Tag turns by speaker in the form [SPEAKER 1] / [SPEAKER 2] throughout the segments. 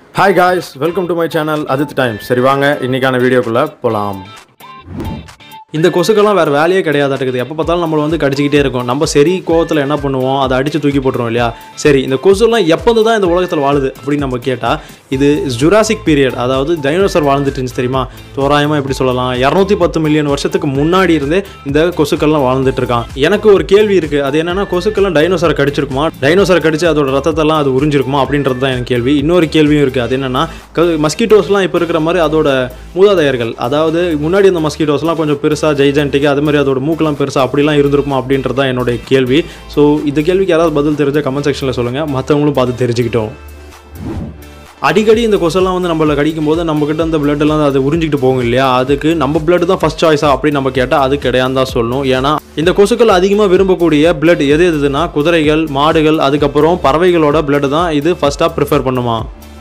[SPEAKER 1] hi guys welcome to my channel Adith time சரி வாங்க இன்னைக்கான வீடியோக்குள்ளே போகலாம் இந்த கொசுக்கெல்லாம் வேறு வேலையே கிடையாதாட்டுக்குது எப்போ பார்த்தாலும் நம்மளை வந்து கடிச்சிக்கிட்டே இருக்கும் நம்ம சரி கோவத்தில் என்ன பண்ணுவோம் அதை அடித்து தூக்கி போட்டுருவோம் இல்லையா சரி இந்த கொசுலாம் எப்போது தான் இந்த உலகத்தில் வாழுது அப்படின்னு நம்ம கேட்டால் இது ஜுராசிக் பீரியட் அதாவது டைனோசர் வாழ்ந்துட்டு இருந்துச்சு தெரியுமா தோராயமாக எப்படி சொல்லலாம் இரநூத்தி பத்து மில்லியன் வருஷத்துக்கு முன்னாடி இருந்தே இந்த கொசுக்கள்லாம் வாழ்ந்துட்டு இருக்கான் எனக்கு ஒரு கேள்வி இருக்குது அது என்னன்னா கொசுக்கெல்லாம் டைனோசரை கடிச்சிருக்குமா டைனோசரை கடிச்சு அதோட ரத்தத்தெல்லாம் அது உறிஞ்சிருக்குமா அப்படின்றது தான் எனக்கு கேள்வி இன்னொரு கேள்வியும் இருக்குது அது என்னன்னா மஸ்கிட்டோஸ்லாம் இப்போ இருக்கிற மாதிரி அதோட மூதாதையர்கள் அதாவது முன்னாடி இந்த மஸ்கிட்டோஸ்லாம் கொஞ்சம் பெருசாக ஜெய்ஜான்டிக்கு அது மாதிரி அதோட மூக்கெல்லாம் பெருசாக அப்படிலாம் இருந்திருக்குமா அப்படின்றது தான் என்னோட கேள்வி ஸோ இந்த கேள்விக்கு யாராவது பதில் தெரிஞ்ச கமெண்ட் செக்ஷனில் சொல்லுங்கள் மற்றவங்களும் பார்த்து தெரிஞ்சுக்கிட்டோம் அடிக்கடி இந்த கொசெல்லாம் வந்து நம்மள கடிக்கும் போது நம்மக்கிட்ட அந்த blood எல்லாம் அது உறிஞ்சிக்கிட்டு போகும் இல்லையா அதுக்கு நம்ம blood தான் ஃபர்ஸ்ட் சாய்ஸா அப்படின்னு நம்ம கேட்டால் அது கிடையாது தான் சொல்லணும் ஏன்னா இந்த கொசுக்கள் அதிகமாக விரும்பக்கூடிய blood எது எதுனா குதிரைகள் மாடுகள் அதுக்கப்புறம் பறவைகளோட blood தான் இது ஃபர்ஸ்ட்டாக ப்ரிஃபர் பண்ணுமா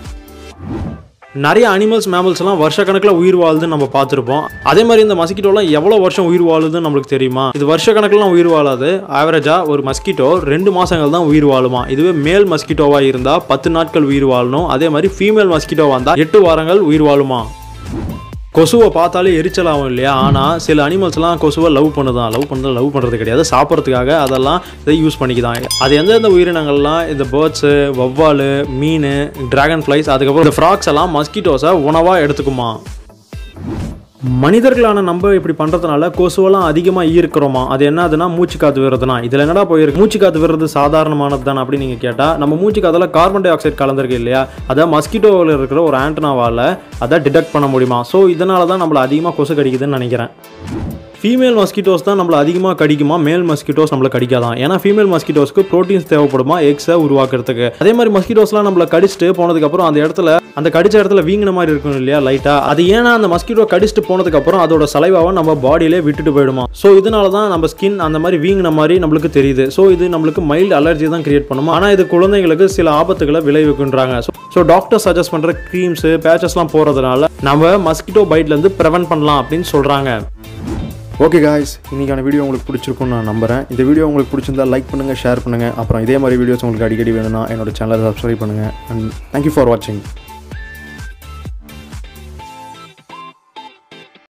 [SPEAKER 1] நிறைய அனிமல்ஸ் மேமல்ஸ்லாம் வருஷக்கணக்கில் உயிர் வாழுதுன்னு நம்ம பார்த்துருப்போம் அதே மாதிரி இந்த மஸ்கிட்டோலாம் எவ்வளோ வருஷம் உயிர் வாழுதுன்னு நம்மளுக்கு தெரியுமா இது வருஷக்கணக்கிலாம் உயிர் வாழாது ஆவரேஜாக ஒரு மஸ்கிட்டோ ரெண்டு மாதங்கள் தான் உயிர் வாழுமா இதுவே மேல் மஸ்கிட்டோவாக இருந்தால் பத்து நாட்கள் உயிர் வாழணும் அதே மாதிரி ஃபீமேல் மஸ்கிட்டோவாக இருந்தால் எட்டு வாரங்கள் உயிர் வாழுமா கொசுவை பார்த்தாலே எரிச்சல் ஆகும் இல்லையா ஆனால் சில அனிமல்ஸ்லாம் கொசுவை லவ் பண்ணுதான் லவ் பண்ணுறது லவ் பண்ணுறது கிடையாது சாப்பிட்றதுக்காக அதெல்லாம் இதை யூஸ் பண்ணிக்குதான் அது எந்தெந்த உயிரினங்கள்லாம் இந்த பேர்ட்ஸு வவ்வால் மீன் டிராகன் ஃப்ளைஸ் அதுக்கப்புறம் இந்த ஃப்ராக்ஸ் எல்லாம் மஸ்கிட்டோஸை உணவாக எடுத்துக்குமா மனிதர்களான நம்ம இப்படி பண்ணுறதுனால கொசுவெல்லாம் அதிகமாக ஈர்க்கிறோமா அது என்னதுன்னா மூச்சு காற்று விடுறதுனா இதில் என்னடா போயிருக்கு மூச்சு காற்று விடுறது சாதாரணமானது தானே அப்படின்னு நீங்கள் கேட்டால் நம்ம மூச்சு காற்றுல கார்பன் டை ஆக்சைடு கலந்துருக்கு இல்லையா அதை மஸ்கிட்டோவில் இருக்கிற ஒரு ஆண்டனாவால் அதை டிடெக்ட் பண்ண முடியுமா ஸோ இதனால தான் நம்மளை அதிகமாக கொசு கடிக்குதுன்னு நினைக்கிறேன் ஃபீமேல் மஸ்கிட்டோஸ் தான் நம்மளை அதிகமாக கடிக்குமா மேல் மஸ்கிட்டோஸ் நம்மளை கடிக்காதான் ஏன்னா ஃபீமேல் மஸ்கிட்டோஸ்க்கு ப்ரோட்டீன்ஸ் தேவைப்படுமா எக்ஸை உருவாக்குறதுக்கு அதே மாதிரி மஸ்கிட்டோஸ்லாம் நம்மளை கடிச்சிட்டு போனதுக்கப்புறம் அந்த இடத்துல அந்த கடிச்ச இடத்துல வீங்கின மாதிரி இருக்கும் இல்லையா லைட்டாக அது ஏன்னா அந்த மஸ்கிட்டோ கடிச்சிட்டு போனதுக்கப்புறம் அதோட சலைவாவை நம்ம பாடியிலே விட்டுட்டு போயிடுமா ஸோ இதனால தான் நம்ம ஸ்கின் அந்த மாதிரி வீங்கின மாதிரி நம்மளுக்கு தெரியுது ஸோ இது நம்மளுக்கு மைல்டு அலர்ஜி தான் கிரியேட் பண்ணும் ஆனால் இது குழந்தைங்களுக்கு சில ஆபத்துகளை விளைவிக்குன்றாங்க ஸோ டாக்டர் சஜஸ்ட் பண்ணுற க்ரீம்ஸு பேச்சஸ்லாம் போகிறதுனால நம்ம மஸ்கிட்டோ பைட்லேருந்து ப்ரிவென்ட் பண்ணலாம் அப்படின்னு சொல்கிறாங்க ஓகே காய்ஸ் இன்றைக்கான வீடியோ உங்களுக்கு பிடிச்சிருக்கும்னு நான் நம்புறேன் இந்த வீடியோ உங்களுக்கு பிடிச்சிருந்தா லைக் பண்ணுங்கள் ஷேர் பண்ணுங்கள் அப்புறம் இதே மாதிரி வீடியோஸ் உங்களுக்கு அடிக்கடி வேணும்னா என்னோட சேனலை சப்ஸ்கிரைப் பண்ணுங்கள் அண்ட் தேங்க்யூ ஃபார் வாட்சிங்